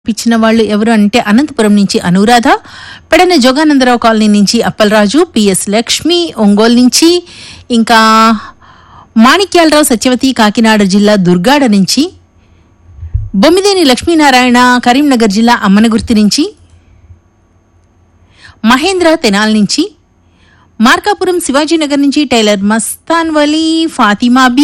ఇచ్చిన వాళ్ళు ఎవరు అంటే అనంతపురం నుంచి అనురాధ పెడన జోగానందరావు కాలనీ నుంచి అప్పలరాజు పిఎస్ లక్ష్మి ఒంగోలు నుంచి ఇంకా మాణిక్యాలరావు సత్యవతి కాకినాడ జిల్లా దుర్గాడ నుంచి బొమ్మిదేని లక్ష్మీనారాయణ కరీంనగర్ జిల్లా అమ్మనగుర్తి నుంచి మహేంద్ర తెనాల్ నుంచి మార్కాపురం శివాజీనగర్ నుంచి టైలర్ మస్తాన్ వలీ ఫాతిమా బి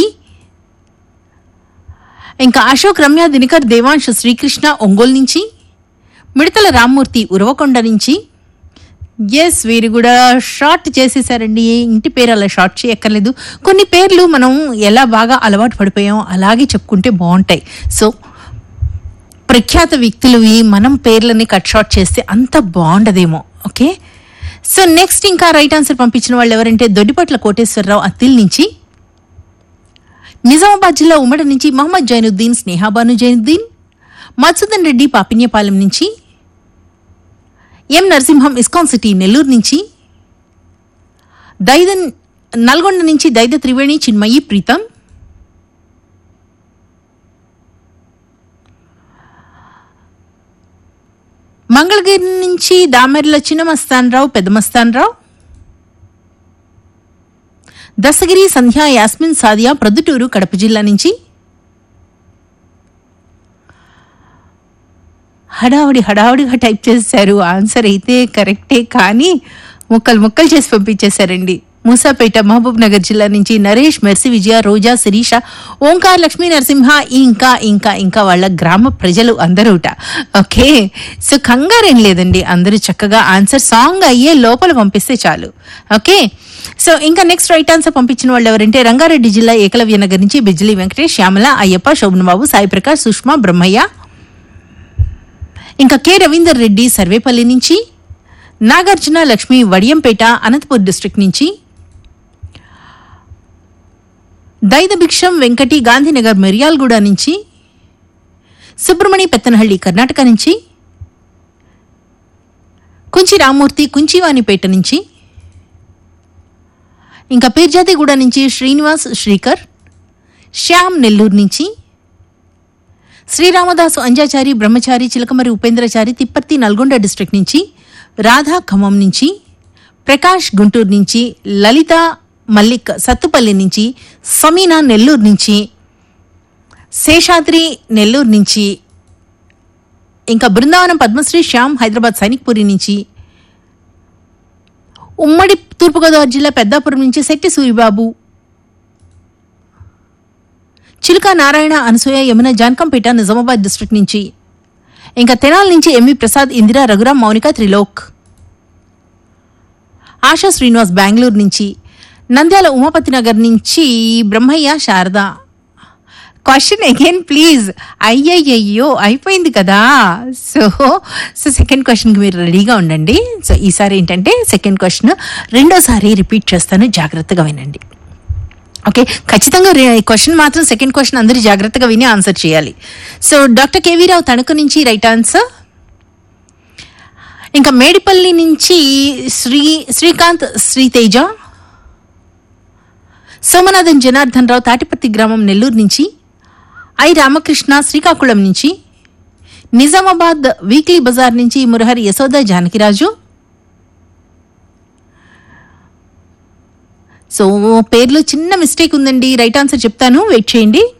ఇంకా అశోక్ రమ్య దినకర్ దేవాంశ శ్రీకృష్ణ ఒంగోలు నుంచి మిడతల రామ్మూర్తి ఉరవకొండ నుంచి ఎస్ వీరు కూడా షార్ట్ చేసేసారండి ఇంటి పేరు అలా షార్ట్ చేయక్కర్లేదు కొన్ని పేర్లు మనం ఎలా బాగా అలవాటు పడిపోయాం అలాగే చెప్పుకుంటే బాగుంటాయి సో ప్రఖ్యాత వ్యక్తులవి మనం పేర్లని కట్ షార్ట్ చేస్తే అంత బాగుండదేమో ఓకే సో నెక్స్ట్ ఇంకా రైట్ ఆన్సర్ పంపించిన వాళ్ళు ఎవరంటే దొడ్డిపట్ల కోటేశ్వరరావు అత్తిల్ నుంచి నిజామాబాద్ జిల్లా ఉమ్మడి నుంచి మహమ్మద్ జైనుద్దీన్ స్నేహాబాను జైనుద్దీన్ మత్సుదన్ రెడ్డి పాపిన్యపాలెం నుంచి M Narasimham ISKCON city Nellore నుంచి దైదన్ నల్గొండ నుంచి దైద త్రివేణి చిన్మయి ప్రీతం మంగళగిరి నుంచి దామెర్ల చిన్నమస్తాన్ రావు పెద్దమస్తాన్ రావు దశగిరి సంధ్య యాస్మిన్ సాదియా ప్రొద్దుటూరు కడప జిల్లా నుంచి హడావుడి హడావుడిగా టైప్ చేశారు ఆన్సర్ అయితే కరెక్టే కానీ ముక్కలు ముక్కలు చేసి పంపించేశారండి మూసాపేట మహబూబ్ నగర్ జిల్లా నుంచి నరేష్ మెర్సి విజయ రోజా శిరీష ఓంకార్ లక్ష్మీ నరసింహ ఇంకా ఇంకా ఇంకా వాళ్ళ గ్రామ ప్రజలు అందరూట ఓకే సో కంగారేం లేదండి అందరూ చక్కగా ఆన్సర్ సాంగ్ అయ్యే లోపల పంపిస్తే చాలు ఓకే సో ఇంకా నెక్స్ట్ రైట్ ఆన్సర్ పంపించిన వాళ్ళు ఎవరంటే రంగారెడ్డి జిల్లా ఏకలవ్య నగర్ నుంచి బిజ్లీ వెంకటేష్ శ్యామల అయ్యప్ప శోభనబాబు సాయి ప్రకాష్ సుష్మా బ్రహ్మయ్య ఇంకా కె రవీందర్ రెడ్డి సర్వేపల్లి నుంచి నాగార్జున లక్ష్మి వడియంపేట అనంతపూర్ డిస్ట్రిక్ట్ నుంచి దైదభిక్షం వెంకటి గాంధీనగర్ మిర్యాలగూడ నుంచి సుబ్రమణి పెత్తనహళ్లి కర్ణాటక నుంచి కుంచి రామూర్తి కుంచివానిపేట నుంచి ఇంకా పీర్జాతిగూడ నుంచి శ్రీనివాస్ శ్రీకర్ శ్యామ్ నెల్లూరు నుంచి శ్రీరామదాసు అంజాచారి బ్రహ్మచారి చిలకమరి ఉపేంద్రచారి తిప్పర్తి నల్గొండ డిస్ట్రిక్ట్ నుంచి రాధా ఖమ్మం నుంచి ప్రకాష్ గుంటూరు నుంచి లలిత మల్లిక్ సత్తుపల్లి నుంచి సమీనా నెల్లూరు నుంచి శేషాద్రి నెల్లూరు నుంచి ఇంకా బృందావనం పద్మశ్రీ శ్యామ్ హైదరాబాద్ సైనిక్పురి నుంచి ఉమ్మడి తూర్పుగోదావరి జిల్లా పెద్దాపురం నుంచి శెట్టి సూరిబాబు చిలుక నారాయణ అనసూయ యమున జాన్కంపేట నిజామాబాద్ డిస్ట్రిక్ట్ నుంచి ఇంకా తెనాల నుంచి ఎంవి ప్రసాద్ ఇందిరా రఘురాం మౌనిక త్రిలోక్ ఆశా శ్రీనివాస్ బెంగళూరు నుంచి నంద్యాల ఉమాపతి నగర్ నుంచి Brahmaiah Sharada question again please అయ్యయ్యో అయిపోయింది కదా సో సో సెకండ్ క్వశ్చన్కి మీరు రెడీగా ఉండండి సో ఈసారి ఏంటంటే సెకండ్ క్వశ్చన్ రెండోసారి రిపీట్ చేస్తాను జాగ్రత్తగా వినండి ఓకే ఖచ్చితంగా క్వశ్చన్ మాత్రం సెకండ్ క్వశ్చన్ అందరూ జాగ్రత్తగా విని ఆన్సర్ చేయాలి so doctor KV Rao Tanuku నుంచి రైట్ ఆన్సర్ ఇంకా మేడిపల్లి నుంచి శ్రీ శ్రీకాంత్ శ్రీతేజ సోమనాథన్ జనార్దన్ రావు తాటిపత్తి గ్రామం నెల్లూరు నుంచి ఐ రామకృష్ణ శ్రీకాకుళం నుంచి నిజామాబాద్ వీక్లీ బజార్ నుంచి మురహరి యశోద జానకిరాజు సో పేర్లో చిన్న మిస్టేక్ ఉందండి రైట్ ఆన్సర్ చెప్తాను వెయిట్ చేయండి